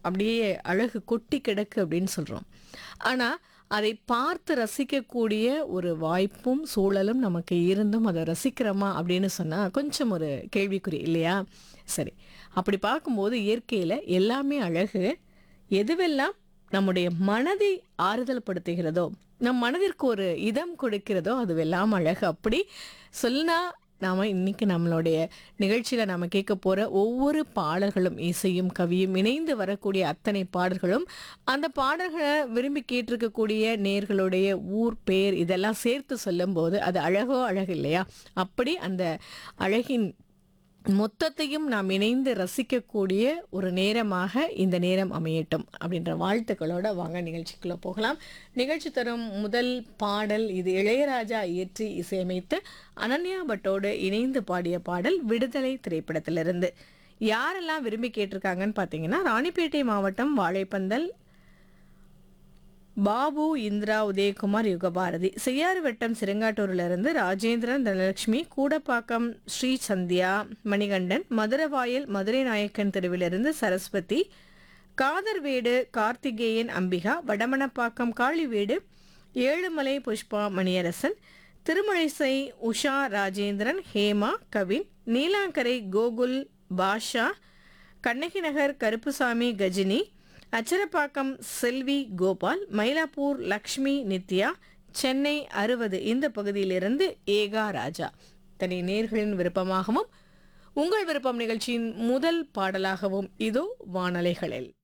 அப்படியே அழகு கொட்டி கிடக்கு அப்படின்னு சொல்கிறோம் ஆனால் அதை பார்த்து ரசிக்கக்கூடிய ஒரு வாய்ப்பும் சூழலும் நமக்கு இருந்தும் அதை ரசிக்கிறோமா அப்படின்னு சொன்னால் கொஞ்சம் ஒரு கேள்விக்குறி இல்லையா சரி அப்படி பார்க்கும்போது இயற்கையில் எல்லாமே அழகு எதுவெல்லாம் நம்முடைய மனதை ஆறுதல் படுத்துகிறதோ நம் மனதிற்கு ஒரு இதம் கொடுக்கிறதோ அதுவெல்லாம் அழகு அப்படி சொன்னா நாம் இன்னைக்கு நம்மளுடைய நிகழ்ச்சியில் நாம் கேட்க போகிற ஒவ்வொரு பாடல்களும் இசையும் கவியும் இணைந்து வரக்கூடிய அத்தனை பாடல்களும் அந்த பாடல்களை விரும்பி கேட்டிருக்கக்கூடிய நேர்களுடைய ஊர் பேர் இதெல்லாம் சேர்த்து சொல்லும்போது அது அழகோ அழகு இல்லையா அப்படி அந்த அழகின் மொத்தத்தையும் நாம் இணைந்து ரசிக்கக்கூடிய ஒரு நேரமாக இந்த நேரம் அமையட்டும் அப்படின்ற வாழ்த்துக்களோட வாங்க நிகழ்ச்சிக்குள்ள போகலாம் நிகழ்ச்சி தரும் முதல் பாடல் இது இளையராஜா இயற்றி இசையமைத்து அனன்யா பட்டோடு இணைந்து பாடிய பாடல் விடுதலை திரைப்படத்திலிருந்து யாரெல்லாம் விரும்பி கேட்டிருக்காங்கன்னு பார்த்தீங்கன்னா ராணிப்பேட்டை மாவட்டம் வாழைப்பந்தல் பாபு இந்திரா உதயகுமார் யுகபாரதி செய்யாறு வட்டம் சிறுங்காட்டூரிலிருந்து ராஜேந்திரன் தனலட்சுமி கூடப்பாக்கம் ஸ்ரீ சந்தியா மணிகண்டன் மதுரவாயல் மதுரை நாயக்கன் தெருவிலிருந்து சரஸ்வதி காதர்வேடு கார்த்திகேயன் அம்பிகா வடமணப்பாக்கம் காளிவீடு ஏழுமலை புஷ்பா மணியரசன் திருமழிசை உஷா ராஜேந்திரன் ஹேமா கவின் நீலாங்கரை கோகுல் பாஷா கண்ணகி நகர் கருப்புசாமி கஜினி அச்சரப்பாக்கம் செல்வி கோபால் மயிலாப்பூர் லக்ஷ்மி நித்யா சென்னை அறுபது இந்த பகுதியிலிருந்து ஏகா ராஜா தனி நேர்களின் விருப்பமாகவும் உங்கள் விருப்பம் நிகழ்ச்சியின் முதல் பாடலாகவும் இதோ வானலைகளில்